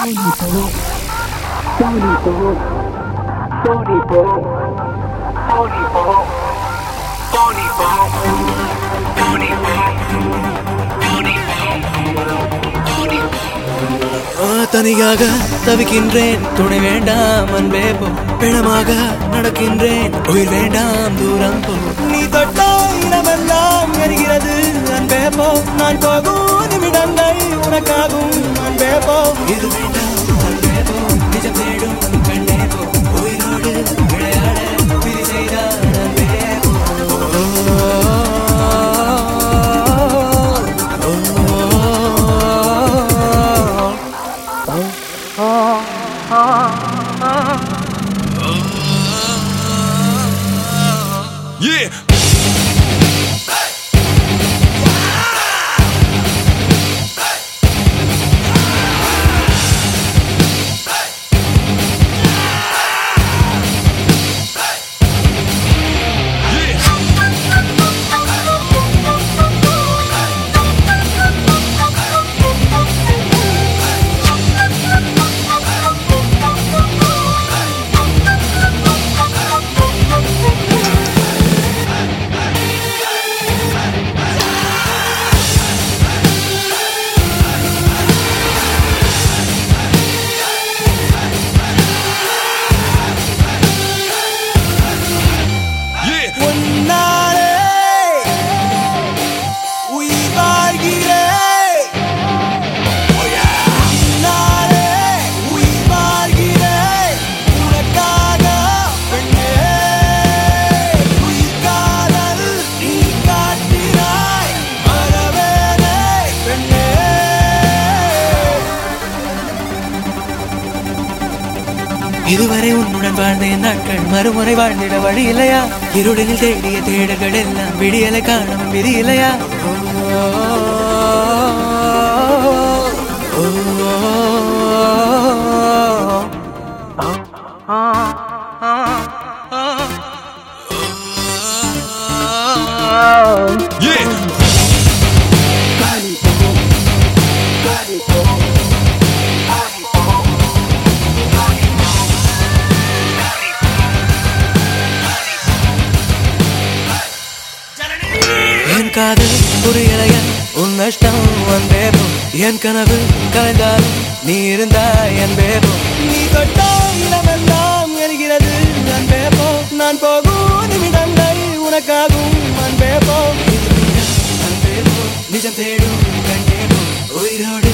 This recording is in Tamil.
ஆ, தனியாக தவிக்கின்றேன் துணை வேண்டாம் அன்பே போ பிணமாக நடக்கின்றேன் உயிர் வேண்டாம் தூரம் போ நீ தொட்டா இடமெல்லாம் எரிகிறது அன்பே போ நான் போகும் நிமிடங்கள் உனக்காகும் அன்பே போ இது வேண்டாம் அன்பே போ நிஜம் தேடும் கண்ணே போ உயிரோடு விளையாட பிரி செய்தார் அன்பே போ Yeah. Yeah. உன்னாலே உயிர் வாழ்கிறேன். உன்னாலே உயிர் வாழ்கிறேன். உனக்காக பெண்ணே. உயிர் காதல் நீ காட்டினாய். மறவேனே பெண்ணே. இதுவரை உன்னுடன் வாழ்ந்த என் நாட்கள் மறுமுறை வாழ்ந்திட வழி இல்லையா இருளில் தேடிய தேடல்கள் எல்லாம் விடியலை காணவும் விதி இல்லையா ஓ, ஓ, Yeah. என் காதல் புரியலையா உன் நஷ்டம் வந்தே போ என் கனவு கலைந்தாலும் நீ இருந்தாய் என் பேபோ நீ தொட்டா இடமெல்லாம் எரிகிறது அன்பே போ நான் போகும் நிமிடங்கள் உனக்காகும் அன்பே போ அன்பே போ நிஜம் தேடும் கண்டே போ உயிரோடு